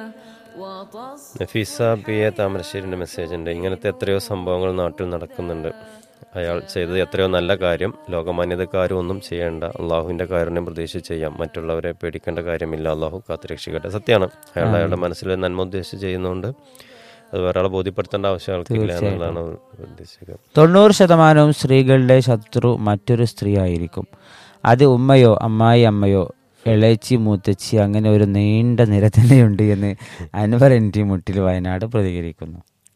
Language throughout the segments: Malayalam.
നഫീസ പി എ താമരശ്ശേരിൻ്റെ മെസ്സേജ് ഉണ്ട് ഇങ്ങനത്തെ എത്രയോ സംഭവങ്ങൾ നാട്ടിൽ നടക്കുന്നുണ്ട് അയാൾ ചെയ്തത് എത്രയോ നല്ല കാര്യം ലോകമാന്യതക്കാരും ഒന്നും ചെയ്യേണ്ട അള്ളാഹുവിൻ്റെ കാരുണ്യം പ്രതീക്ഷിച്ച് ചെയ്യാം മറ്റുള്ളവരെ പേടിക്കേണ്ട കാര്യമില്ല അള്ളാഹു കാത്തുരക്ഷിക്കട്ടെ സത്യമാണ് അയാൾ അയാളുടെ മനസ്സിൽ നന്മ ഉദ്ദേശിച്ച് ചെയ്യുന്നതുകൊണ്ട് അത് വേറെ ആളെ ബോധ്യപ്പെടുത്തേണ്ട ആവശ്യം ആൾക്കില്ല എന്നുള്ളതാണ് ഉദ്ദേശിക്കുക തൊണ്ണൂറ് ശതമാനവും സ്ത്രീകളുടെ ശത്രു മറ്റൊരു സ്ത്രീ ആയിരിക്കും അത് ഉമ്മയോ അമ്മായി അമ്മയോ ഇളയച്ചി മൂത്തച്ചി അങ്ങനെ ഒരു നീണ്ട നിര തന്നെയുണ്ട് എന്ന് അൻവർ എൻ ടി മുട്ടിൽ വയനാട് പ്രതികരിക്കുന്നു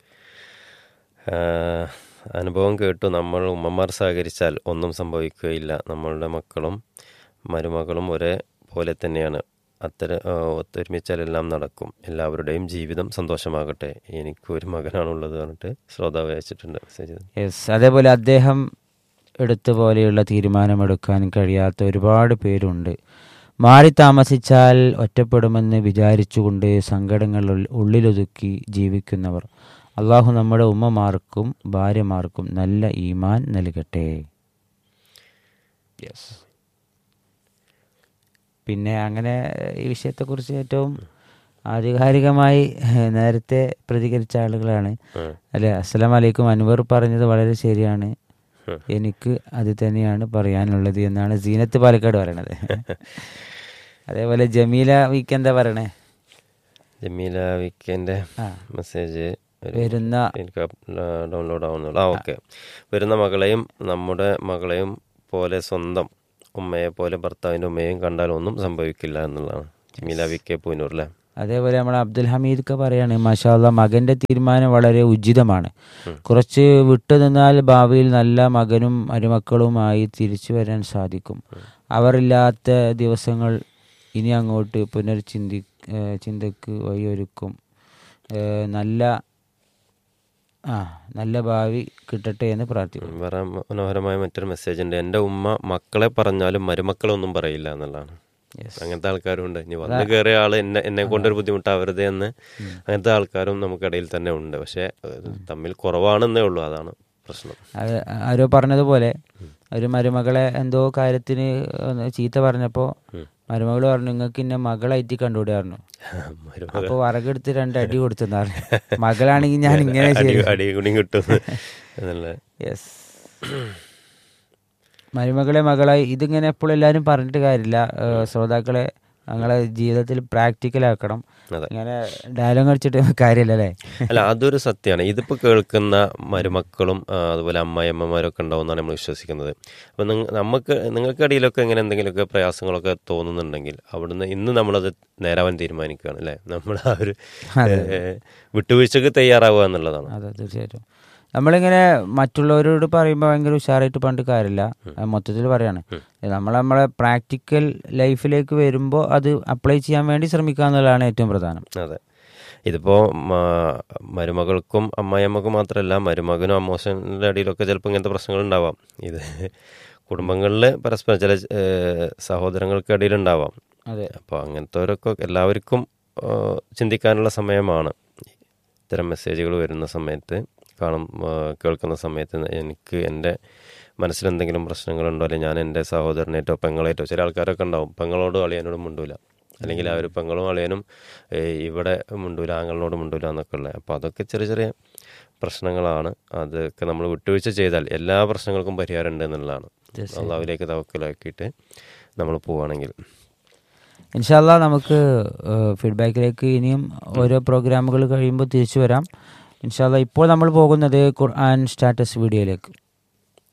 ആഹ് അനുഭവം കേട്ടു നമ്മൾ ഉമ്മമാർ സഹകരിച്ചാൽ ഒന്നും സംഭവിക്കുകയില്ല നമ്മളുടെ മക്കളും മരുമകളും ഒരേ പോലെ തന്നെയാണ് അത്തരം ആഹ് ഒത്തൊരുമിച്ചാൽ എല്ലാം നടക്കും എല്ലാവരുടെയും ജീവിതം സന്തോഷമാകട്ടെ എനിക്ക് ഒരു മകനാണുള്ളത് പറഞ്ഞിട്ട് ശ്രോതാവ് അയച്ചിട്ടുണ്ട് മെസ്സേജ് യെസ് അതേപോലെ അദ്ദേഹം എടുത്ത പോലെയുള്ള തീരുമാനമെടുക്കാൻ കഴിയാത്ത ഒരുപാട് പേരുണ്ട് മാറി താമസിച്ചാൽ ഒറ്റപ്പെടുമെന്ന് വിചാരിച്ചുകൊണ്ട് സങ്കടങ്ങൾ ഉൾ- ഉള്ളിലൊതുക്കി ജീവിക്കുന്നവർ അള്ളാഹു നമ്മുടെ ഉമ്മമാർക്കും ഭാര്യമാർക്കും നല്ല ഈമാൻ നൽകട്ടെ യെസ് പിന്നെ അങ്ങനെ ഈ വിഷയത്തെക്കുറിച്ച് ഏറ്റവും ആധികാരികമായി ഏഹ്, നേരത്തെ പ്രതികരിച്ച ആളുകളാണ് ഉം. അല്ലെ അസ്സലാം വലൈക്കും അൻവർ പറഞ്ഞത് വളരെ ശരിയാണ് ഉം. എനിക്ക് അത് തന്നെയാണ് പറയാനുള്ളത് എന്നാണ് സീനത്ത് പാലക്കാട് പറയണത് അതേപോലെ ജമീല വീക്ക് എന്താ പറയണേ ജമീല വിക്കൻ്റെ ആ. മെസ്സേജ് ഒരു വരുന്ന എനിക്ക് ഡൗൺലോഡ് ആവുന്നുള്ളൂ ആ ഓക്കെ വരുന്ന മകളെയും നമ്മുടെ മകളെയും പോലെ സ്വന്തം ഉമ്മയെ പോലെ ഭർത്താവിൻ്റെ ഉമ്മയെയും കണ്ടാൽ ഒന്നും സംഭവിക്കില്ല എന്നുള്ളതാണ് ജമീല വി കെ പൂനൂർ അല്ലേ അതേപോലെ നമ്മൾ അബ്ദുൽ ഹമീദ് ഒക്കെ പറയാണ് മാഷാല്ല മകന്റെ തീരുമാനം വളരെ ഉചിതമാണ് കുറച്ച് വിട്ടു നിന്നാൽ ഭാവിയിൽ നല്ല മകനും മരുമക്കളുമായി തിരിച്ചു വരാൻ സാധിക്കും അവരില്ലാത്ത ദിവസങ്ങൾ ഇനി അങ്ങോട്ട് പുനർചിന്തി ഏഹ് ചിന്തക്ക് വഴിയൊരുക്കും ഏഹ് നല്ല ആ നല്ല ഭാവി കിട്ടട്ടെ എന്ന് പ്രാർത്ഥിക്കുന്നു വേറെ മനോഹരമായ മറ്റൊരു മെസ്സേജ് ഉണ്ട് എൻ്റെ ഉമ്മ മക്കളെ പറഞ്ഞാലും മരുമക്കളൊന്നും പറയില്ല എന്നുള്ളതാണ് അങ്ങനത്തെ ആൾക്കാരും ഉണ്ട് ഇനി വന്ന് കയറിയ ആള് എന്നെ എന്നെ കൊണ്ടൊരു ബുദ്ധിമുട്ടാവരുത് എന്ന് അങ്ങനത്തെ ആൾക്കാരും നമുക്കിടയിൽ തന്നെ ഉണ്ട് പക്ഷെ അത് തമ്മിൽ കുറവാണെന്നേ ഉള്ളൂ അതാണ് പ്രശ്നം അത് ആരോ പറഞ്ഞതുപോലെ ഒരു മരുമകളെ എന്തോ കാര്യത്തിന് ഒന്ന് ചീത്ത പറഞ്ഞപ്പോ മരുമകള് പറഞ്ഞു നിങ്ങൾക്ക് ഇന്നെ മകളായിട്ട് കണ്ടുകൂടെ പറഞ്ഞു മരുമകൾ അപ്പൊ വറകെടുത്ത് രണ്ട് അടി കൊടുത്തെന്നാണ് മകളാണെങ്കിൽ ഞാൻ ഇങ്ങനെ അടി ചെയ്തു അടി കൂടി കിട്ടും എന്നല്ല യെസ് മരുമകളെ മകളായി ഇതിങ്ങനെ എപ്പോഴും എല്ലാവരും പറഞ്ഞിട്ട് കാര്യമില്ല ഏഹ് ശ്രോതാക്കളെ ഞങ്ങളെ ജീവിതത്തിൽ പ്രാക്ടിക്കൽ ആക്കണം അതെ. ഇങ്ങനെ ഡയലോഗ് അടിച്ചിട്ട് കാര്യമില്ല അല്ലേ അല്ല അതൊരു സത്യമാണ് ഇതിപ്പോൾ കേൾക്കുന്ന മരുമക്കളും ആ, അതുപോലെ അമ്മായിയമ്മമാരൊക്കെ ഉണ്ടാവുമെന്നാണ് നമ്മൾ വിശ്വസിക്കുന്നത് അപ്പം നിങ്ങ നമുക്ക് നിങ്ങൾക്കിടയിലൊക്കെ ഇങ്ങനെ എന്തെങ്കിലുമൊക്കെ പ്രയാസങ്ങളൊക്കെ തോന്നുന്നുണ്ടെങ്കിൽ അവിടുന്ന് ഇന്ന് നമ്മളത് നേരാവാൻ തീരുമാനിക്കുകയാണ് അല്ലേ നമ്മൾ ആ ഒരു ഏ, വിട്ടുവീഴ്ചക്ക് തയ്യാറാവുക എന്നുള്ളതാണ് അതെ തീർച്ചയായിട്ടും നമ്മളിങ്ങനെ മറ്റുള്ളവരോട് പറയുമ്പോൾ ഭയങ്കര ഉഷാറായിട്ട് പണ്ട് കാര്യമില്ല മൊത്തത്തിൽ പറയാണ് നമ്മൾ നമ്മളെ പ്രാക്ടിക്കൽ ലൈഫിലേക്ക് വരുമ്പോൾ അത് അപ്ലൈ ചെയ്യാൻ വേണ്ടി ശ്രമിക്കുക എന്നുള്ളതാണ് ഏറ്റവും പ്രധാനം അതെ ഇതിപ്പോൾ മരുമകൾക്കും അമ്മായിയമ്മക്കും മാത്രമല്ല മരുമകനും അമ്മോശൻ്റെ അടിയിലൊക്കെ ചിലപ്പോൾ ഇങ്ങനത്തെ പ്രശ്നങ്ങൾ ഉണ്ടാവാം ഇത് കുടുംബങ്ങളിൽ പരസ്പരം ചില ഏ, സഹോദരങ്ങൾക്ക് ഉണ്ടാവാം അതെ അപ്പോൾ അങ്ങനത്തെവരൊക്കെ എല്ലാവർക്കും ആ, ചിന്തിക്കാനുള്ള സമയമാണ് ഇത്തരം മെസ്സേജുകൾ വരുന്ന സമയത്ത് കാണും ആ, കേൾക്കുന്ന സമയത്ത് എനിക്ക് എൻ്റെ മനസ്സിൽ എന്തെങ്കിലും പ്രശ്നങ്ങളുണ്ടോ അല്ലെങ്കിൽ ഞാൻ എൻ്റെ സഹോദരനായിട്ടോ പെങ്ങളായിട്ടോ ചില ആൾക്കാരൊക്കെ ഉണ്ടാവും പെങ്ങളോട് അളിയനോടും മിണ്ടൂല അല്ലെങ്കിൽ അവർ പെങ്ങളും അളിയനും ഏ, ഇവിടെ മിണ്ടൂല ആങ്ങളോട് മിണ്ടൂല എന്നൊക്കെ ഉള്ളത് അപ്പോൾ അതൊക്കെ ചെറിയ ചെറിയ പ്രശ്നങ്ങളാണ് അതൊക്കെ നമ്മൾ വിട്ടുവീഴ്ച ചെയ്താൽ എല്ലാ പ്രശ്നങ്ങൾക്കും പരിഹാരം ഉണ്ട് എന്നുള്ളതാണ് അള്ളാഹുവിലേക്ക് തവക്കലാക്കിയിട്ട് നമ്മൾ പോവുകയാണെങ്കിൽ ഇൻഷാല്ല നമുക്ക് ഫീഡ്ബാക്കിലേക്ക് ഇനിയും ഓരോ പ്രോഗ്രാമുകൾ കഴിയുമ്പോൾ തിരിച്ചു വരാം ഇൻഷാല്ല ഇപ്പോൾ നമ്മൾ പോകുന്നത് ഖുർആൻ സ്റ്റാറ്റസ് വീഡിയോയിലേക്ക്